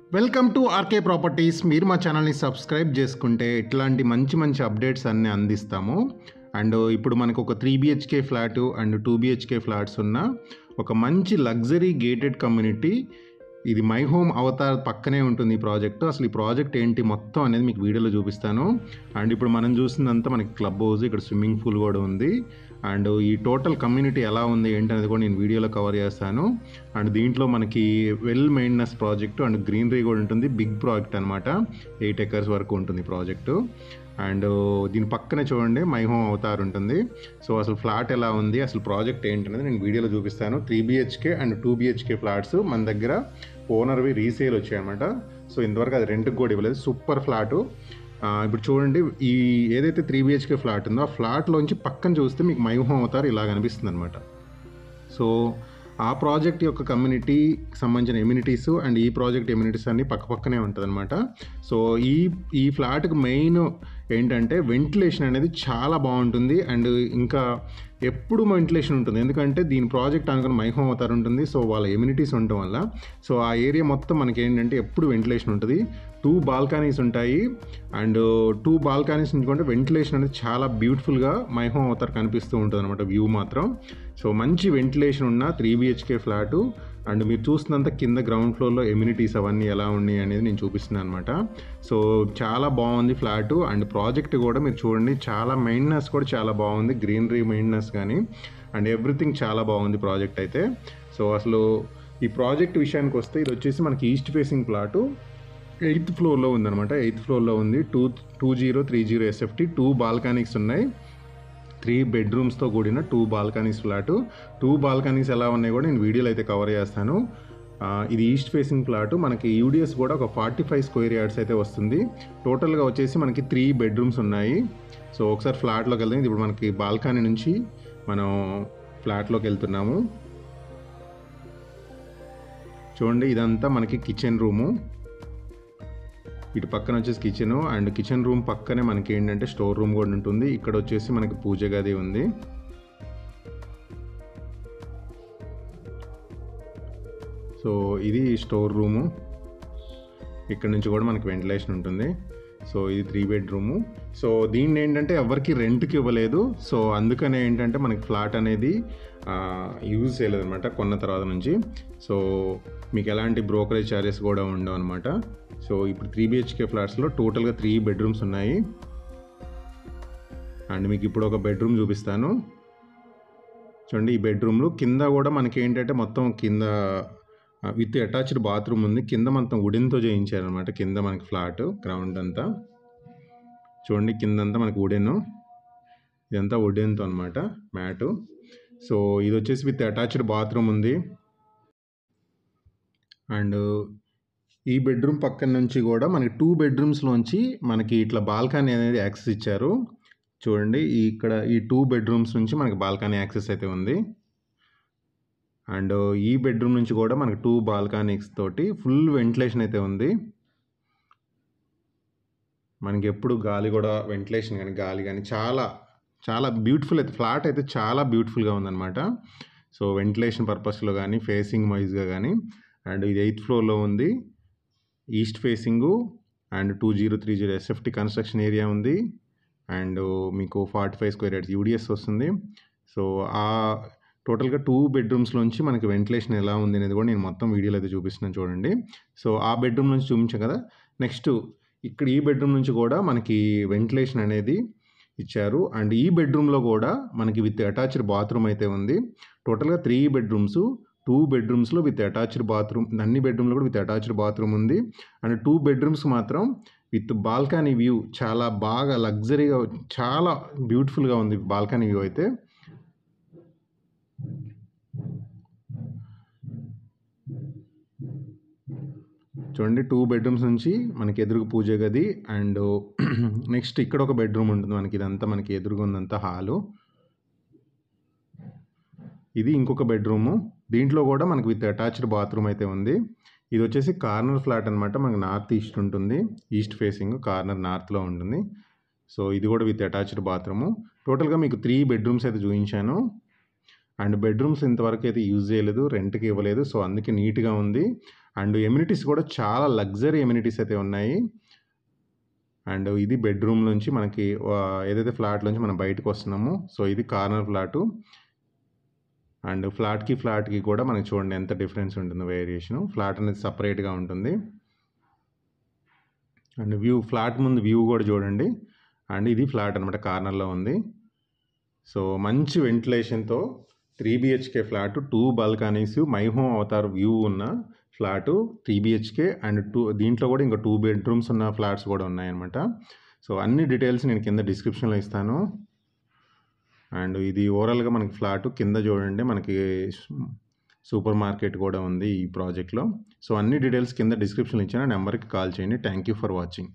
welcome to RK properties మీరు మా ఛానల్ని సబ్స్క్రైబ్ చేసుకుంటే ఇట్లాంటి మంచి మంచి అప్డేట్స్ అన్నీ అందిస్తాము అండ్ ఇప్పుడు మనకు ఒక three BHK flat and two BHK flats ఉన్న ఒక మంచి లగ్జరీ గేటెడ్ కమ్యూనిటీ ఇది మై హోమ్ అవతార్ పక్కనే ఉంటుంది ఈ ప్రాజెక్ట్ అసలు ఈ ప్రాజెక్ట్ ఏంటి మొత్తం అనేది మీకు వీడియోలో చూపిస్తాను అండ్ ఇప్పుడు మనం చూసిందంతా మనకి క్లబ్ హౌస్ ఇక్కడ స్విమ్మింగ్ పూల్ కూడా ఉంది అండ్ ఈ టోటల్ కమ్యూనిటీ ఎలా ఉంది ఏంటి అనేది కూడా నేను వీడియోలో కవర్ చేస్తాను అండ్ దీంట్లో మనకి well maintenance project and greenery కూడా ఉంటుంది బిగ్ ప్రాజెక్ట్ అనమాట ఎయిట్ ఎకర్స్ వరకు ఉంటుంది ప్రాజెక్టు అండ్ దీని పక్కనే చూడండి మై హోమ్ అవతార్ ఉంటుంది సో అసలు ఫ్లాట్ ఎలా ఉంది అసలు ప్రాజెక్ట్ ఏంటనేది నేను వీడియోలో చూపిస్తాను three BHK and two BHK flats మన దగ్గర ఓనర్వి రీసేల్ వచ్చాయన్నమాట సో ఇంతవరకు అది రెంట్కి కూడా ఇవ్వలేదు సూపర్ ఫ్లాటు ఆ, ఇప్పుడు చూడండి ఈ ఏదైతే త్రీ బిహెచ్కే ఫ్లాట్ ఉందో ఆ ఫ్లాట్లోంచి పక్కన చూస్తే మీకు మై హోమ్ అవతార్ ఇలా కనిపిస్తుంది అనమాట సో ఆ ప్రాజెక్ట్ యొక్క కమ్యూనిటీకి సంబంధించిన ఎమ్యూనిటీస్ అండ్ ఈ ప్రాజెక్ట్ ఎమ్యూనిటీస్ అన్నీ పక్క పక్కనే ఉంటుంది సో ఈ ఈ ఫ్లాట్కి మెయిన్ ఏంటంటే వెంటిలేషన్ అనేది చాలా బాగుంటుంది అండ్ ఇంకా ఎప్పుడు వెంటిలేషన్ ఉంటుంది ఎందుకంటే దీని ప్రాజెక్ట్ అనుకుని మై హోమ్ అవుతారు ఉంటుంది సో వాళ్ళ ఎమ్యూనిటీస్ ఉండటం వల్ల సో ఆ ఏరియా మొత్తం మనకి ఏంటంటే ఎప్పుడు వెంటిలేషన్ ఉంటుంది టూ బాల్కనీస్ ఉంటాయి అండ్ టూ బాల్కనీస్ నుంచి వెంటిలేషన్ అనేది చాలా బ్యూటిఫుల్గా మై హోమ్ అవుతారు కనిపిస్తూ ఉంటుంది అనమాట వ్యూ మాత్రం సో మంచి వెంటిలేషన్ ఉన్న త్రీ బిహెచ్కే ఫ్లాటు అండ్ మీరు చూస్తున్నంత కింద గ్రౌండ్ ఫ్లోర్లో ఎమ్యూనిటీస్ అవన్నీ ఎలా ఉన్నాయి అనేది నేను చూపిస్తున్నాను అనమాట సో చాలా బాగుంది ఫ్లాటు అండ్ ప్రాజెక్ట్ కూడా మీరు చూడండి చాలా మెయింటెనెన్స్ కూడా చాలా బాగుంది గ్రీనరీ మెయింటెనెన్స్ కానీ అండ్ ఎవ్రీథింగ్ చాలా బాగుంది ప్రాజెక్ట్ అయితే సో అసలు ఈ ప్రాజెక్ట్ విషయానికి వస్తే ఇది వచ్చేసి మనకి ఈస్ట్ ఫేసింగ్ ప్లాటు ఎయిత్ ఫ్లోర్లో ఉందన్నమాట ఎయిత్ ఫ్లోర్లో ఉంది two two zero three zero SFT two balconies ఉన్నాయి త్రీ బెడ్రూమ్స్తో కూడిన two balconies flat two balconies ఎలా ఉన్నాయి కూడా నేను వీడియోలో అయితే కవర్ చేస్తాను ఆ, ఇది ఈస్ట్ ఫేసింగ్ ఫ్లాట్ మనకి యూడిఎస్ కూడా ఒక ఫార్టీ ఫైవ్ స్క్వేర్ యార్డ్స్ అయితే వస్తుంది టోటల్గా వచ్చేసి మనకి త్రీ బెడ్రూమ్స్ ఉన్నాయి సో ఒకసారి ఫ్లాట్లోకి వెళ్దాం ఇప్పుడు మనకి బాల్కనీ నుంచి మనం ఫ్లాట్లోకి వెళ్తున్నాము చూడండి ఇదంతా మనకి కిచెన్ రూము ఇటు పక్కన వచ్చేసి కిచెన్ అండ్ కిచెన్ రూమ్ పక్కనే మనకి ఏంటంటే స్టోర్ రూమ్ కూడా ఉంటుంది ఇక్కడ వచ్చేసి మనకి పూజ గది ఉంది సో ఇది స్టోర్ రూము ఇక్కడ నుంచి కూడా మనకి వెంటిలేషన్ ఉంటుంది సో ఇది త్రీ బెడ్రూము సో దీన్ని ఏంటంటే ఎవరికి రెంట్కి ఇవ్వలేదు సో అందుకనే ఏంటంటే మనకి ఫ్లాట్ అనేది యూజ్ చేయలేదు అనమాట కొన్న తర్వాత నుంచి సో మీకు ఎలాంటి బ్రోకరేజ్ ఛార్జెస్ కూడా ఉండవు అనమాట సో ఇప్పుడు త్రీ బిహెచ్కే ఫ్లాట్స్లో టోటల్గా త్రీ బెడ్రూమ్స్ ఉన్నాయి అండ్ మీకు ఇప్పుడు ఒక బెడ్రూమ్ చూపిస్తాను చూడండి ఈ బెడ్రూమ్లో కింద కూడా మనకి ఏంటంటే మొత్తం కింద విత్ అటాచ్డ్ బాత్రూమ్ ఉంది కింద మొత్తం వుడెన్తో చేయించారనమాట కింద మనకి ఫ్లాట్ గ్రౌండ్ అంతా చూడండి కిందంతా మనకి వుడెన్ ఇదంతా వుడెన్తో అనమాట మ్యాటు సో ఇది వచ్చేసి విత్ అటాచ్డ్ బాత్రూమ్ ఉంది అండ్ ఈ బెడ్రూమ్ పక్కన నుంచి కూడా మనకి టూ బెడ్రూమ్స్లోంచి మనకి ఇట్లా బాల్కనీ అనేది యాక్సెస్ ఇచ్చారు చూడండి ఈ ఇక్కడ ఈ టూ బెడ్రూమ్స్ నుంచి మనకి బాల్కనీ యాక్సెస్ అయితే ఉంది అండ్ ఈ బెడ్రూమ్ నుంచి కూడా మనకి టూ బాల్కనీస్ తోటి ఫుల్ వెంటిలేషన్ అయితే ఉంది మనకి ఎప్పుడు గాలి కూడా వెంటిలేషన్ కానీ గాలి కానీ చాలా చాలా బ్యూటిఫుల్ అయితే ఫ్లాట్ అయితే చాలా బ్యూటిఫుల్గా ఉందన్నమాట సో వెంటిలేషన్ పర్పస్లో కానీ ఫేసింగ్ వైజ్గా కానీ అండ్ ఇది ఎయిత్ ఫ్లోర్లో ఉంది east facing and two zero three zero SFT construction area ఉంది అండ్ మీకు forty five square yards UDS వస్తుంది సో ఆ టోటల్గా టూ బెడ్రూమ్స్లోంచి మనకి వెంటిలేషన్ ఎలా ఉంది అనేది కూడా నేను మొత్తం వీడియోలో అయితే చూపిస్తున్నాను చూడండి సో ఆ బెడ్రూమ్ నుంచి చూపించాం కదా నెక్స్ట్ ఇక్కడ ఈ బెడ్రూమ్ నుంచి కూడా మనకి వెంటిలేషన్ అనేది ఇచ్చారు అండ్ ఈ బెడ్రూమ్లో కూడా మనకి విత్ అటాచ్డ్ బాత్రూమ్ అయితే ఉంది టోటల్గా త్రీ బెడ్రూమ్స్ టూ బెడ్రూమ్స్లో విత్ అటాచ్డ్ బాత్రూమ్ అన్ని బెడ్రూమ్లో కూడా విత్ అటాచ్డ్ బాత్రూమ్ ఉంది అండ్ టూ బెడ్రూమ్స్ మాత్రం విత్ బాల్కనీ వ్యూ చాలా బాగా లగ్జరీగా చాలా బ్యూటిఫుల్గా ఉంది బాల్కనీ వ్యూ అయితే చూడండి టూ బెడ్రూమ్స్ నుంచి మనకి ఎదురుగా పూజ గది అండ్ నెక్స్ట్ ఇక్కడ ఒక బెడ్రూమ్ ఉంటుంది మనకి ఇదంతా మనకి ఎదురుగా ఉందంతా హాలు ఇది ఇంకొక బెడ్రూము దీంట్లో కూడా మనకి విత్ అటాచ్డ్ బాత్రూమ్ అయితే ఉంది ఇది వచ్చేసి కార్నర్ ఫ్లాట్ అనమాట మనకి నార్త్ ఈస్ట్ ఉంటుంది ఈస్ట్ ఫేసింగ్ కార్నర్ నార్త్లో ఉంటుంది సో ఇది కూడా విత్ అటాచ్డ్ బాత్రూము టోటల్గా మీకు త్రీ బెడ్రూమ్స్ అయితే చూపించాను అండ్ బెడ్రూమ్స్ ఇంతవరకు అయితే యూజ్ చేయలేదు రెంట్కి ఇవ్వలేదు సో అందుకే నీట్గా ఉంది అండ్ ఎమ్యూనిటీస్ కూడా చాలా లగ్జరీ ఎమ్యూనిటీస్ అయితే ఉన్నాయి అండ్ ఇది బెడ్రూమ్ నుంచి మనకి ఆ, ఏదైతే ఫ్లాట్ నుంచి మనం బయటకు వస్తున్నామో సో ఇది కార్నర్ ఫ్లాటు అండ్ ఫ్లాట్కి ఫ్లాట్కి కూడా మనకి చూడండి ఎంత డిఫరెన్స్ ఉంటుందో వేరియేషన్ ఫ్లాట్ అనేది సపరేట్గా ఉంటుంది అండ్ వ్యూ ఫ్లాట్ ముందు వ్యూ కూడా చూడండి అండ్ ఇది ఫ్లాట్ అనమాట కార్నర్లో ఉంది సో మంచి వెంటిలేషన్తో three BHK flat two balconies My Home Avatar view ఉన్న flat three BHK and two దీంట్లో కూడా ఇంకా టూ బెడ్రూమ్స్ ఉన్న ఫ్లాట్స్ కూడా ఉన్నాయన్నమాట సో అన్ని డీటెయిల్స్ నేను కింద డిస్క్రిప్షన్లో ఇస్తాను అండ్ ఇది ఓవరాల్గా మనకి ఫ్లాట్ కింద చూడండి మనకి సూపర్ మార్కెట్ కూడా ఉంది ఈ ప్రాజెక్ట్లో సో అన్ని డీటెయిల్స్ కింద డిస్క్రిప్షన్లో ఇచ్చిన నెంబర్కి కాల్ చేయండి థ్యాంక్ యూ ఫర్ వాచింగ్